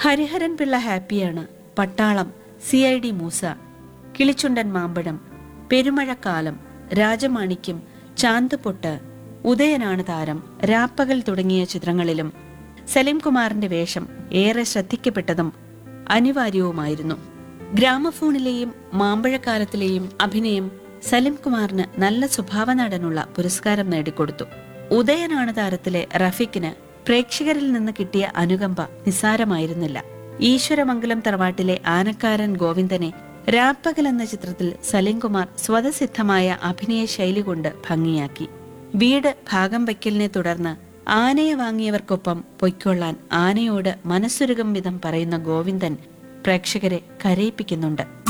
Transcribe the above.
ഹരിഹരൻ പിള്ള ഹാപ്പിയാണ് Pattalam C I D Moosa Kilichundan Mampazham Perumazhakkalam Rajamanikyam ചാന്തുപൊട്ട് ഉദയനാണ് താരം രാപ്പകൽ തുടങ്ങിയ ചിത്രങ്ങളിലും സലീം കുമാറിന്റെ വേഷം ഏറെ ശ്രദ്ധിക്കപ്പെട്ടതും അനിവാര്യവുമായിരുന്നു ഗ്രാമഫോണിലെയും മാമ്പഴക്കാലത്തിലെയും അഭിനയം സലിം കുമാറിന് നല്ല സ്വഭാവ നടനുള്ള പുരസ്കാരം നേടിക്കൊടുത്തു ഉദയനാണ് താരത്തിലെ റഫീഖിന് പ്രേക്ഷകരിൽ നിന്ന് കിട്ടിയ അനുകമ്പ നിസ്സാരമായിരുന്നില്ല ഈശ്വരമംഗലം തറവാട്ടിലെ ആനക്കാരൻ ഗോവിന്ദനെ രാപ്പകൽ എന്ന ചിത്രത്തിൽ സലീംകുമാർ സ്വതസിദ്ധമായ അഭിനയ ശൈലി കൊണ്ട് ഭംഗിയാക്കി വീട് ഭാഗം വയ്ക്കലിനെ തുടർന്ന് ആനയെ വാങ്ങിയവർക്കൊപ്പം പൊയ്ക്കൊള്ളാൻ ആനയോട് മനസ്സുരുകം വിധം പറയുന്ന ഗോവിന്ദൻ പ്രേക്ഷകരെ കരയിപ്പിക്കുന്നുണ്ട്